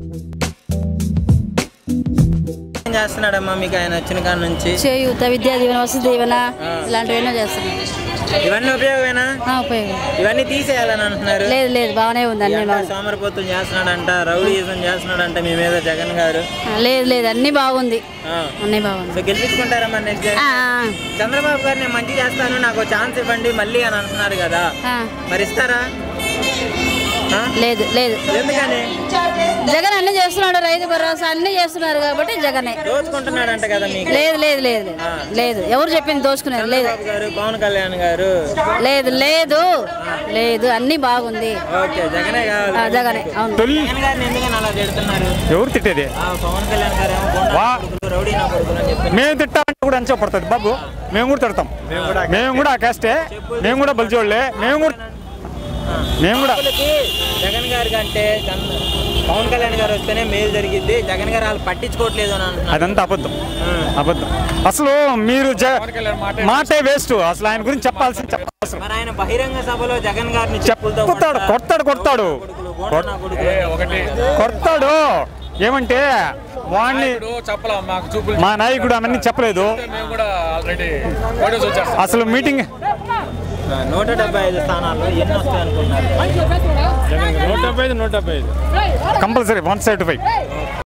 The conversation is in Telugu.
ఏం చేస్తున్నాడమ్మా మీకు ఆయన వచ్చిన కాడ నుంచి చేయూత విద్యా దీవెన వసతి దీవెన ఇలాంటివన్నీ చేస్తున్నాం ఇవన్నీ ఉపయోగమేనా ఆ, ఉపయోగం ఇవన్నీ తీసేయాలని అంటున్నారు లేదు లేదు బాగానే ఉంది అన్ని ఎంత బాగుంది సోమరపోతులు చేస్తున్నాడంట రౌడీజం చేస్తున్నాడంట మీ మీద జగన్ గారు ఆ, లేదు లేదు అన్ని బాగుంది ఆ. అన్ని బాగుంది సో గెలిపించుకుంటారమ్మా నెక్స్ట్ ఆ, ఆ, చంద్రబాబు గారు నేను మంచి చేస్తాను నాకు ఛాన్స్ ఇవ్వండి మళ్ళీ అని అంటున్నారు కదా ఆ. మరి ఇస్తారా ఆ? లేదు లేదు ఎందుకని జగన్ అన్ని చేస్తున్నాడు రైతు భరోసా అన్ని చేస్తున్నారు కాబట్టి జగనే దోచుకుంటున్నాడంట కదా మీకు లేదు లేదు లేదు లేదు. లేదు ఎవరు చెప్పింది దోచుకునేది లేదు చంద్రబాబు గారు పవన్ కళ్యాణ్ గారు లేదు లేదు లేదు అన్ని బాగుంది ఓకే జగనే కావాలి ఆ, జగనే అవును తొలి జగన్ గారిని ఎందుకని అలా తిడుతున్నారు ఎవరు తిట్టేది ఆ, పవన్ కళ్యాణ్ గారు ఏమో గోండా వా- కొడుకులు, రౌడీ నా కొడుకులు అని చెప్పి మేము తిట్టామంటే కూడా అంచే పడుతుంది బాబు మేము కూడా తిడతాం మేము కూడా ఆ కాస్టే మేము కూడా బలిచోళ్ళే మేము కూడా మేము కూడా కాపులకి జగన్ గారి కంటే చంద్ర- పవన్ కళ్యాణ్ గారు వస్తేనే మేలు జరిగిద్ది జగన్ గారు వాళ్ళు పట్టించుకోవట్లేదు అని అంటున్నారు అదంతా అబద్ధం అబద్ధం అసలు మీరు జ మాటే వేస్ట్ అసలు ఆయన గురించి చెప్పాల్సింది చెప్పాల్సిన మరి ఆయన బహిరంగ సభలో జగన్ గారిని చెప్పులతో చెప్పుతాడు కొడతాడు కొడతాడు కొడుకులు, గోండా నా కొడుకులు. కొడతాడు ఏమంటే వాడిని చెప్పలా మాకు చూపులు మా నాయకుడు అవన్నీ చెప్పలేదు మేము కూడా ఆల్రెడీ ఫోటోస్ వచ్చేస్తాం అసలు మీటింగ్ నూట డెబ్బై ఐదు స్థానాల్లో ఎన్ని వస్తాయి అనుకున్నారు నూట డెబ్బై ఐదు నూట డెబ్బై ఐదు కంపల్సరీ వన్ సెవెంటీ ఫైవ్